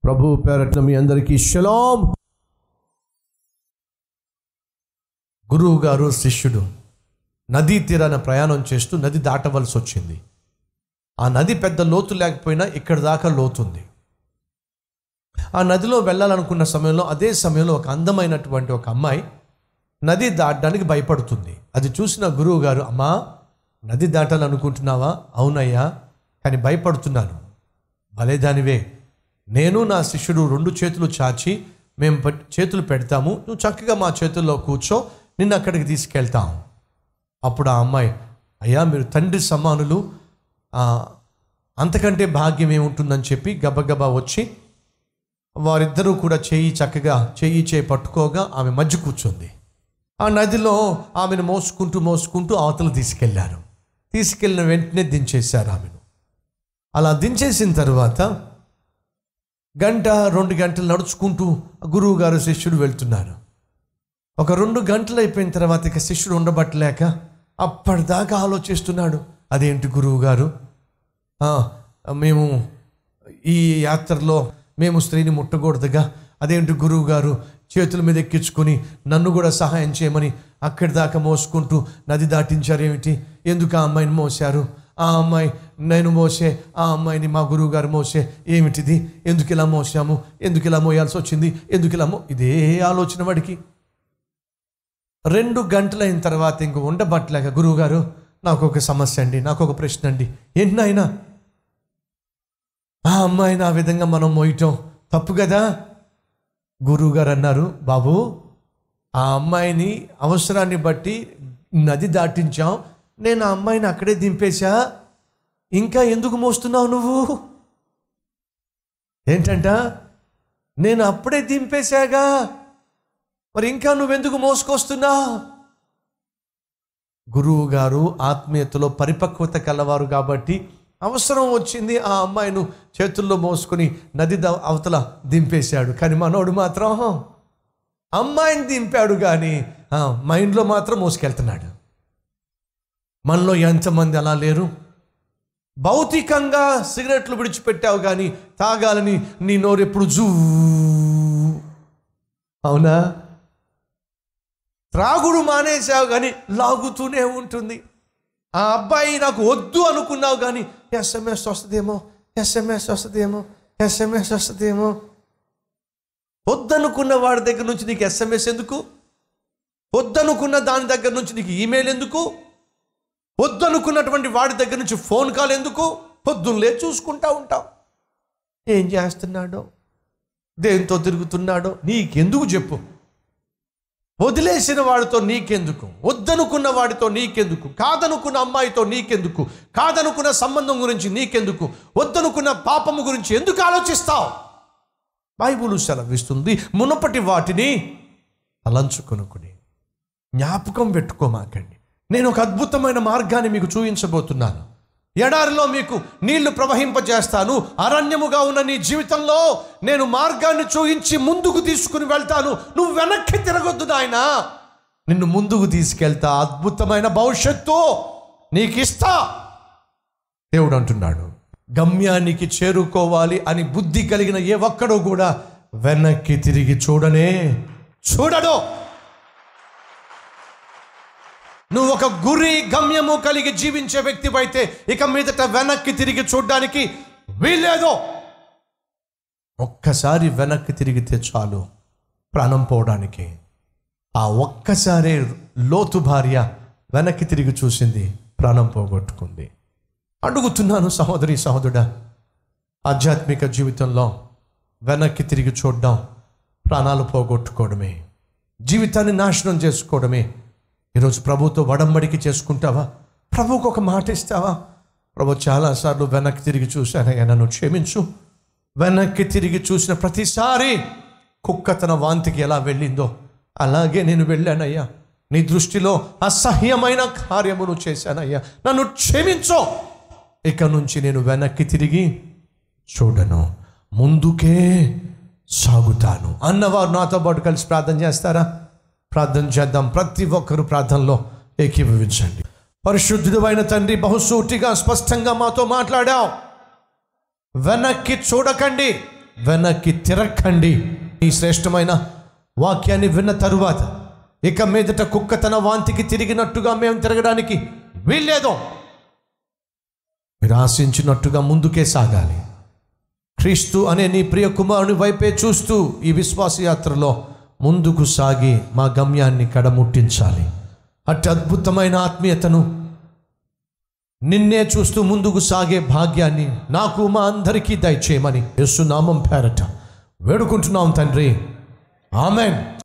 ప్రభు పేరట్న మీ అందరికీ షలాం గురువు గారు శిష్యుడు నదీ తీరాన ప్రయాణం చేస్తూ నది దాటవలసి వచ్చింది ఆ నది పెద్ద లోతు లేకపోయినా ఇక్కడ దాకా లోతుంది ఆ నదిలో వెళ్ళాలనుకున్న సమయంలో అదే సమయంలో ఒక అందమైనటువంటి ఒక అమ్మాయి నది దాటడానికి భయపడుతుంది అది చూసిన గురువు గారు అమ్మా నది దాటాలనుకుంటున్నావా అవునయ్యా కానీ భయపడుతున్నాను భలే దానివే నేను నా శిష్యుడు రెండు చేతులు చాచి మేము పట్- చేతులు పెడతాము నువ్వు చక్కగా మా చేతుల్లో కూర్చో నిన్ను అక్కడికి తీసుకెళ్తాం అప్పుడు ఆ అమ్మాయి అయ్యా మీరు తండ్రి సమానులు ఆ, అంతకంటే భాగ్యం ఏముంటుందని చెప్పి గబగబా వచ్చి వారిద్దరూ కూడా చెయ్యి చక్కగా చెయ్యి చేయి పట్టుకోగా ఆమె మధ్య కూర్చుంది ఆ నదిలో ఆమెను మోసుకుంటూ మోసుకుంటూ అవతల తీసుకెళ్లారు తీసుకెళ్ళిన వెంటనే దించేశారు ఆమెను అలా దించేసిన తర్వాత గంట రెండు గంటలు నడుచుకుంటూ గురువు గారు శిష్యుడు వెళ్తున్నారు ఒక రెండు గంటలు అయిపోయిన తర్వాత ఇక శిష్యుడు ఉండబట్టలేక అప్పటిదాకా ఆలోచిస్తున్నాడు అదేంటి గురువు గారు ఆ, మేము ఈ యాత్రలో మేము స్త్రీని ముట్టకూడదుగా అదేంటి గురువు గారు చేతుల మీద ఎక్కించుకొని నన్ను కూడా సహాయం చేయమని అక్కడి దాకా మోసుకుంటూ నది దాటించారు ఏమిటి ఎందుకు ఆ అమ్మాయిని మోశారు ఆ అమ్మాయి నేను మోసే ఆ అమ్మాయిని మా గురువు గారు మోసే ఏమిటిది ఎందుకు ఇలా మోసాము ఎందుకు ఇలా మోయాల్సి వచ్చింది ఎందుకు ఇలా మో ఇదే ఆలోచన వాడికి రెండు గంటలైన తర్వాత ఇంక ఉండబట్టలేక గురువు గారు నాకు ఒక సమస్య అండి నాకు ఒక ప్రశ్న అండి ఏంటి నాయనా ఆ అమ్మాయిని ఆ విధంగా మనం మోయటం తప్పు కదా గురువుగారు అన్నారు బాబు ఆ అమ్మాయిని అవసరాన్ని బట్టి నది దాటించాం నేను ఆ అమ్మాయిని అక్కడే దింపేశా ఇంకా ఎందుకు మోస్తున్నావు నువ్వు ఏంటంట నేను అప్పుడే దింపేశాగా మరి ఇంకా నువ్వెందుకు మోసుకొస్తున్నావు గురువు గారు ఆత్మీయతలో పరిపక్వత కలవారు కాబట్టి అవసరం వచ్చింది ఆ అమ్మాయిను చేతుల్లో మోసుకొని నది ద- అవతల దింపేశాడు కానీ మనోడు మాత్రం అమ్మాయిని దింపాడు కానీ ఆ, మైండ్లో మాత్రం మోసుకెళ్తున్నాడు మనలో ఎంతమంది అలా లేరు భౌతికంగా సిగరెట్లు విడిచిపెట్టావు కానీ తాగాలని నీ నోరు ఎప్పుడు జూ అవునా త్రాగుడు మానేసావు కానీ లాగుతూనే ఉంటుంది ఆ అబ్బాయి నాకు వద్దు అనుకున్నావు కానీ ఎస్ఎంఎస్ వస్తుందేమో ఎస్ఎంఎస్ వస్తుందేమో ఎస్ఎంఎస్ వస్తుందేమో వద్దనుకున్న వాడి దగ్గర నుంచి నీకు ఎస్ఎంఎస్ ఎందుకు వద్దనుకున్న దాని దగ్గర నుంచి నీకు ఈమెయిల్ ఎందుకు వద్దనుకున్నటువంటి వాడి దగ్గర నుంచి ఫోన్ కాల్ ఎందుకు పొద్దున్నే చూసుకుంటా ఉంటావు ఏం చేస్తున్నాడో దేంతో తిరుగుతున్నాడో నీకెందుకు చెప్పు వదిలేసిన వాడితో నీకెందుకు వద్దనుకున్న వాడితో నీకెందుకు కాదనుకున్న అమ్మాయితో నీకెందుకు కాదనుకున్న సంబంధం గురించి నీకెందుకు వద్దనుకున్న పాపము గురించి ఎందుకు ఆలోచిస్తావు బైబుల్ సెలవిస్తుంది మునపటి వాటిని తలంచుకొనుకుని జ్ఞాపకం పెట్టుకోమాకండి నేను ఒక అద్భుతమైన మార్గాన్ని మీకు చూపించబోతున్నాను ఎడారిలో మీకు నీళ్లు ప్రవహింపజేస్తాను అరణ్యముగా ఉన్న నీ జీవితంలో నేను మార్గాన్ని చూయించి ముందుకు తీసుకుని వెళ్తాను నువ్వు వెనక్కి తిరగొద్దు నాయన నిన్ను ముందుకు తీసుకెళ్తా అద్భుతమైన భవిష్యత్తు నీకు ఇస్తా దేవుడు అంటున్నాడు గమ్యానికి చేరుకోవాలి అని బుద్ధి కలిగిన ఏ ఒక్కడో కూడా వెనక్కి తిరిగి చూడనే చూడడు నువ్వు ఒక గురి గమ్యము కలిగి జీవించే వ్యక్తివైతే ఇక మీదట వెనక్కి తిరిగి చూడడానికి వీల్లేదు ఒక్కసారి వెనక్కి తిరిగితే చాలు ప్రాణం పోవడానికి ఆ ఒక్కసారే లోతు భార్య వెనక్కి తిరిగి చూసింది ప్రాణం పోగొట్టుకుంది అడుగుతున్నాను సహోదరి సహోదరుడా ఆధ్యాత్మిక జీవితంలో వెనక్కి తిరిగి చూడడం ప్రాణాలు పోగొట్టుకోవడమే జీవితాన్ని నాశనం చేసుకోవడమే ఈరోజు ప్రభుతో వడంబడికి చేసుకుంటావా ప్రభువుకు ఒక మాట ఇస్తావా ప్రభు చాలాసార్లు వెనక్కి తిరిగి చూశానయ్యా నన్ను క్షమించు వెనక్కి తిరిగి చూసిన ప్రతిసారి కుక్క తన వాంతికి ఎలా వెళ్ళిందో అలాగే నేను వెళ్ళానయ్యా నీ దృష్టిలో అసహ్యమైన కార్యమును చేశానయ్యా నన్ను క్షమించు ఇక నుంచి నేను వెనక్కి తిరిగి చూడను ముందుకే సాగుతాను అన్నవారు నాతో పాటు కలిసి ప్రార్థన చేస్తారా ప్రార్థన చేద్దాం ప్రతి ఒక్కరు ప్రార్థనలో ఏకీభవించండి పరిశుద్ధుడు అయిన తండ్రి బహుసూటిగా స్పష్టంగా మాతో మాట్లాడావు వెనక్కి చూడకండి వెనక్కి తిరక్కండి ఈ శ్రేష్టమైన వాక్యాన్ని విన్న తరువాత ఇక మీదట కుక్క తన వాంతికి తిరిగినట్టుగా మేము తిరగడానికి వీల్లేదు మీరు ఆశించినట్టుగా ముందుకే సాగాలి క్రీస్తు అనే నీ ప్రియ కుమారుని వైపే చూస్తూ ఈ విశ్వాస యాత్రలో ముందుకు సాగి మా గమ్యాన్ని కడముట్టించాలి అట్టి అద్భుతమైన ఆత్మీయతను నిన్నే చూస్తూ ముందుకు సాగే భాగ్యాన్ని నాకు మా అందరికీ దయచేయమని యేసు నామం పేరట వేడుకుంటున్నాం తండ్రి ఆమెన్